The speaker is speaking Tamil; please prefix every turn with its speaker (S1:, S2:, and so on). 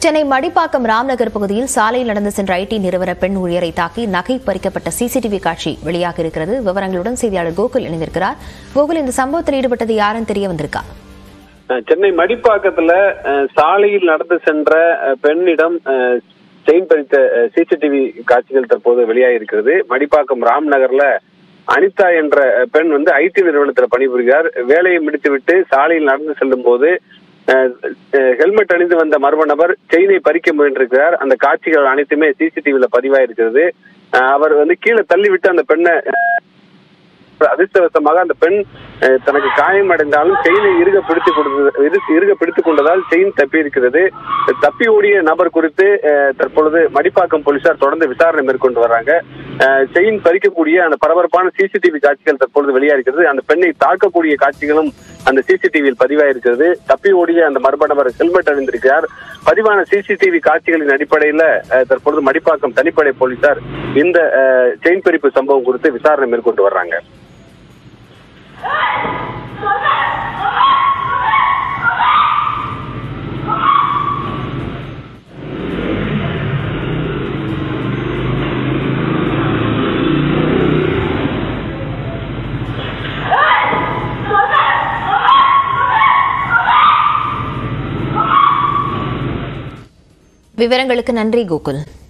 S1: சென்னை மடிப்பாக்கம் ராம்நகர் பகுதியில் சாலையில் நடந்து சென்ற ஐடி நிறுவன பெண் ஊழியரை தாக்கி நகை பறிக்கப்பட்ட சிசிடிவி காட்சி வெளியாக இருக்கிறது விவரங்களுடன் செய்தியாளர் கோகுல் இணைந்திருக்கிறார் கோகுல் இந்த சம்பவத்தில் ஈடுபட்டது யாருன்னு தெரிய வந்திருக்கா
S2: அஹ் சென்னை மடிப்பாக்கத்துல அஹ், சாலையில் நடந்து சென்ற அஹ், பெண்ணிடம் அஹ், செயின் பறித்த சிசிடிவி காட்சிகள் தற்போது வெளியாகி இருக்கிறது மடிப்பாக்கம் ராம் நகர்ல அனிதா என்ற அஹ், பெண் வந்து ஐடி நிறுவனத்துல பணிபுரிகிறார் வேலையை முடித்துவிட்டு சாலையில் நடந்து செல்லும் போது ஹெல்மெட் அணிந்து வந்த மர்ம நபர் செயினை பறிக்க முயன்றிருக்கிறார் அந்த காட்சிகள் அனைத்துமே சிசிடிவில பதிவாயிருக்கிறது அஹ், அவர் வந்து கீழே தள்ளிவிட்டு அந்த பெண்ணை அதிர்ஷ்டவசமாக அந்த பெண் அஹ், தனக்கு காயம் அடைந்தாலும் செயினை இறுக பிடித்துக் கொடுத்தது இரு- இறுக பிடித்துக் கொண்டதால் செயின் தப்பி இருக்கிறது தப்பி ஓடிய நபர் குறித்து அஹ், தற்பொழுது மடிப்பாக்கம் போலீசார் தொடர்ந்து விசாரணை மேற்கொண்டு வர்றாங்க அஹ், செயின் பறிக்கக்கூடிய அந்த பரபரப்பான சிசிடிவி காட்சிகள் தற்பொழுது வெளியாகிறது அந்த பெண்ணை தாக்கக்கூடிய காட்சிகளும் அந்த சிசிடிவியில் பதிவாயிருக்கிறது தப்பி ஓடிய அந்த மர்ம நபர் ஹெல்மெட் அணிந்திருக்கிறார் பதிவான சிசிடிவி காட்சிகளின் அடிப்படையில அஹ், தற்பொழுது மடிப்பாக்கம் தனிப்படை போலீசார் இந்த அஹ், செயின் பறிப்பு சம்பவம் குறித்து விசாரணை மேற்கொண்டு வர்றாங்க
S1: விவரங்களுக்கு நன்றி கோகுல்